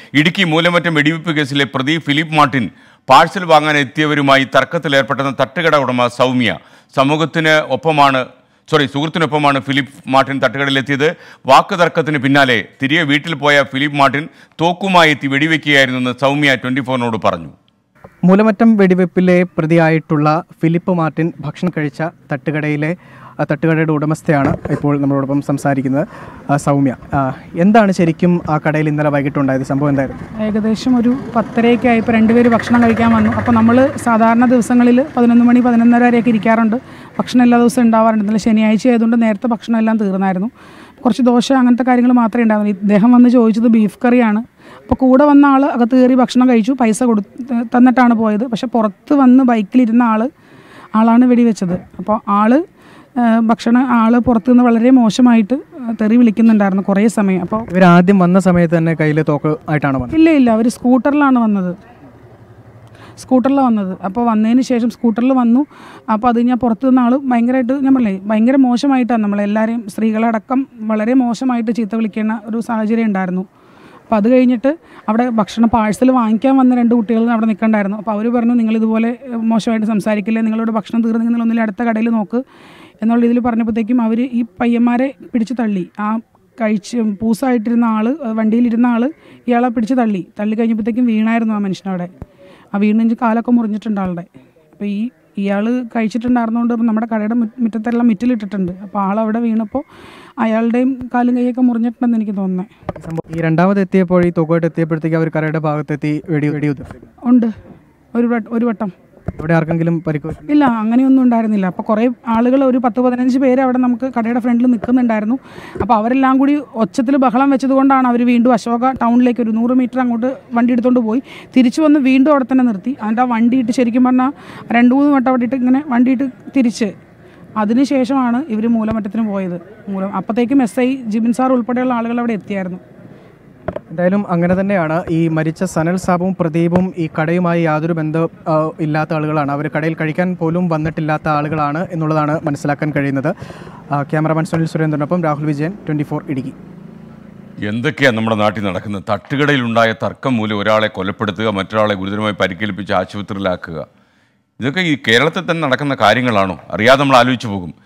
ഇടുക്കി മൂലമറ്റം വെടിവെപ്പ് കേസിലെ പ്രതി ഫിലിപ്പ് മാർട്ടിൻ പാഴ്സൽ വാങ്ങാൻ എത്തിയവരുമായി തർക്കത്തിലേർപ്പെട്ടെന്ന തട്ടുകട ഉടമ സൗമ്യ സമൂഹത്തിന് ഒപ്പമാണ് സോറി സുഹൃത്തിനൊപ്പമാണ് ഫിലിപ്പ് മാർട്ടിൻ തട്ടുകടയിലെത്തിയത് വാക്ക് തർക്കത്തിന് പിന്നാലെ തിരികെ വീട്ടിൽ പോയ ഫിലിപ്പ് മാർട്ടിൻ തോക്കുമായി എത്തി വെടിവെക്കുകയായിരുന്നെന്ന് സൗമ്യ ട്വന്റി ഫോറിനോട് പറഞ്ഞു മൂലമറ്റം വെടിവെപ്പിലെ പ്രതിയായിട്ടുള്ള ഫിലിപ്പ് മാർട്ടിൻ ഭക്ഷണം കഴിച്ച തട്ടുകടയിലെ ആ, തട്ടുകടയുടെ ഉടമസ്ഥയാണ് ഇപ്പോൾ നമ്മളോടൊപ്പം സംസാരിക്കുന്നത് ആ, സൗമ്യ ആ, എന്താണ് ശരിക്കും ആ കടയിൽ ഇന്നലെ വൈകിട്ടുണ്ടായത് സംഭവം എന്തായിരുന്നു ഏകദേശം ഒരു പത്തരയൊക്കെ ആയപ്പോൾ രണ്ടുപേര് ഭക്ഷണം കഴിക്കാൻ വന്നു അപ്പോൾ നമ്മൾ സാധാരണ ദിവസങ്ങളിൽ പതിനൊന്ന് മണി പതിനൊന്നര വരെയൊക്കെ ഇരിക്കാറുണ്ട് ഭക്ഷണം എല്ലാ ദിവസവും ഉണ്ടാവാറുണ്ട് ഇന്നലെ ശനിയാഴ്ച ആയതുകൊണ്ട് നേരത്തെ ഭക്ഷണം എല്ലാം തീർന്നായിരുന്നു കുറച്ച് ദോശ അങ്ങനത്തെ കാര്യങ്ങൾ മാത്രമേ ഉണ്ടായിരുന്നുള്ളൂ ഇദ്ദേഹം വന്ന് ചോദിച്ചത് ബീഫ് കറിയാണ് അപ്പോൾ കൂടെ വന്ന ആൾ അകത്ത് കയറി ഭക്ഷണം കഴിച്ചു പൈസ കൊടു തന്നിട്ടാണ് പോയത് പക്ഷേ പുറത്ത് വന്ന് ബൈക്കിലിരുന്ന ആൾ ആളാണ് വെടിവെച്ചത് അപ്പോൾ ആള് ആ, ഭക്ഷണം ആള് പുറത്തുനിന്ന് വളരെ മോശമായിട്ട് ആ, തെറി വിളിക്കുന്നുണ്ടായിരുന്നു കുറേ സമയം അപ്പോൾ ഇവർ ആദ്യം വന്ന സമയത്ത് തന്നെ കയ്യിൽ തോക്ക് ആയിട്ടാണ് വന്നത് ഇല്ല ഇല്ല അവർ സ്കൂട്ടറിലാണ് വന്നത് സ്കൂട്ടറിലാണ് വന്നത് അപ്പോൾ വന്നതിന് ശേഷം സ്കൂട്ടറിൽ വന്നു അപ്പോൾ അത് ഞാൻ പുറത്തു നിന്ന ആൾ ഭയങ്കരമായിട്ട് ഞാൻ പറഞ്ഞില്ലേ ഭയങ്കര മോശമായിട്ടാണ് നമ്മളെല്ലാവരെയും സ്ത്രീകളടക്കം വളരെ മോശമായിട്ട് ചീത്ത വിളിക്കുന്ന ഒരു സാഹചര്യം ഉണ്ടായിരുന്നു അപ്പോൾ അത് കഴിഞ്ഞിട്ട് അവിടെ ഭക്ഷണം പാഴ്സൽ വാങ്ങിക്കാൻ വന്ന രണ്ട് കുട്ടികൾ അവിടെ നിൽക്കണ്ടായിരുന്നു അപ്പോൾ അവർ പറഞ്ഞു നിങ്ങൾ ഇതുപോലെ ഏഹ്, മോശമായിട്ട് സംസാരിക്കില്ല നിങ്ങളുടെ ഭക്ഷണം തീർന്നെങ്കിൽ നിങ്ങൾ ഒന്നിൽ അടുത്ത കടയിൽ നോക്ക് എന്നുള്ള രീതിയിൽ പറഞ്ഞപ്പോഴത്തേക്കും അവർ ഈ പയ്യന്മാരെ പിടിച്ച് തള്ളി ആ കഴിച്ച് പൂസായിട്ടിരുന്ന ആൾ വണ്ടിയിലിരുന്ന ആൾ ഇയാളെ പിടിച്ച് തള്ളി തള്ളി കഴിഞ്ഞപ്പോഴത്തേക്കും വീണായിരുന്നു ആ മനുഷ്യനവിടെ ആ വീണിഞ്ച് കാലൊക്കെ മുറിഞ്ഞിട്ടുണ്ട് ആളുടെ അപ്പോൾ ഈ ഇയാൾ കഴിച്ചിട്ടുണ്ടായിരുന്നതുകൊണ്ട് ഇപ്പം നമ്മുടെ കടയുടെ മുറ്റ- മുറ്റത്തെല്ലാം മിറ്റിലിട്ടിട്ടുണ്ട് അപ്പോൾ ആളവിടെ വീണപ്പോൾ അയാളുടെയും കാലും കൈയൊക്കെ മുറിഞ്ഞിട്ടുണ്ടെന്ന് എനിക്ക് തോന്നുന്നത് സംഭവം ഈ രണ്ടാമത് എത്തിയപ്പോൾ ഈ തോക്കുമായിട്ട് എത്തിയപ്പോഴത്തേക്ക് അവർ കടയുടെ ഭാഗത്തെത്തി വെടി വെടിയുതിർത്തു ഉണ്ട് ഒരു വട്ട- ഒരു വട്ടം ഇവിടെ ആർക്കെങ്കിലും പരിക്കോ ഇല്ല അങ്ങനെയൊന്നും ഉണ്ടായിരുന്നില്ല അപ്പോൾ കുറേ ആളുകൾ ഒരു പത്ത് പതിനഞ്ച് പേര് അവിടെ നമുക്ക് കടയുടെ ഫ്രണ്ടിൽ നിൽക്കുന്നുണ്ടായിരുന്നു അപ്പോൾ അവരെല്ലാം കൂടി ഒച്ചത്തിൽ ബഹളം വെച്ചത് കൊണ്ടാണ് അവർ വീണ്ടും അശോക ടൗണിലേക്ക് ഒരു നൂറ് മീറ്റർ അങ്ങോട്ട് വണ്ടി എടുത്തുകൊണ്ട് പോയി തിരിച്ചു വന്ന് വീണ്ടും അവിടെ തന്നെ നിർത്തി അതിൻ്റെ ആ വണ്ടി ഇട്ട് ശരിക്കും പറഞ്ഞാൽ രണ്ട് മൂന്ന് വട്ടം അവിടെ ഇട്ട് ഇങ്ങനെ വണ്ടി ഇട്ട് തിരിച്ച് അതിനുശേഷമാണ് ഇവർ മൂലമറ്റത്തിന് പോയത് മൂലം അപ്പോഴത്തേക്കും എസ് ഐ ജിബിൻ സാർ ഉൾപ്പെടെയുള്ള ആളുകൾ അവിടെ എത്തിയായിരുന്നു എന്തായാലും അങ്ങനെ തന്നെയാണ് ഈ മരിച്ച സനൽ സാബും പ്രദീപും ഈ കടയുമായി യാതൊരു ബന്ധം ആ, ഇല്ലാത്ത ആളുകളാണ് അവർ കടയിൽ കഴിക്കാൻ പോലും വന്നിട്ടില്ലാത്ത ആളുകളാണ് എന്നുള്ളതാണ് മനസ്സിലാക്കാൻ കഴിയുന്നത് ആ, ക്യാമറമാൻ സുനിൽ സുരേന്ദ്രനൊപ്പം രാഹുൽ വിജയൻ ട്വൻറ്റി ഫോർ ഇടുക്കി എന്തൊക്കെയാണ് നമ്മുടെ നാട്ടിൽ നടക്കുന്നത് തട്ടുകടയിലുണ്ടായ തർക്കം മൂലം ഒരാളെ കൊലപ്പെടുത്തുക മറ്റൊരാളെ ഗുരുതരമായി പരിക്കേൽപ്പിച്ച് ആശുപത്രിയിലാക്കുക ഇതൊക്കെ ഈ കേരളത്തിൽ തന്നെ നടക്കുന്ന കാര്യങ്ങളാണോ അറിയാതെ നമ്മൾ ആലോചിച്ചു പോകും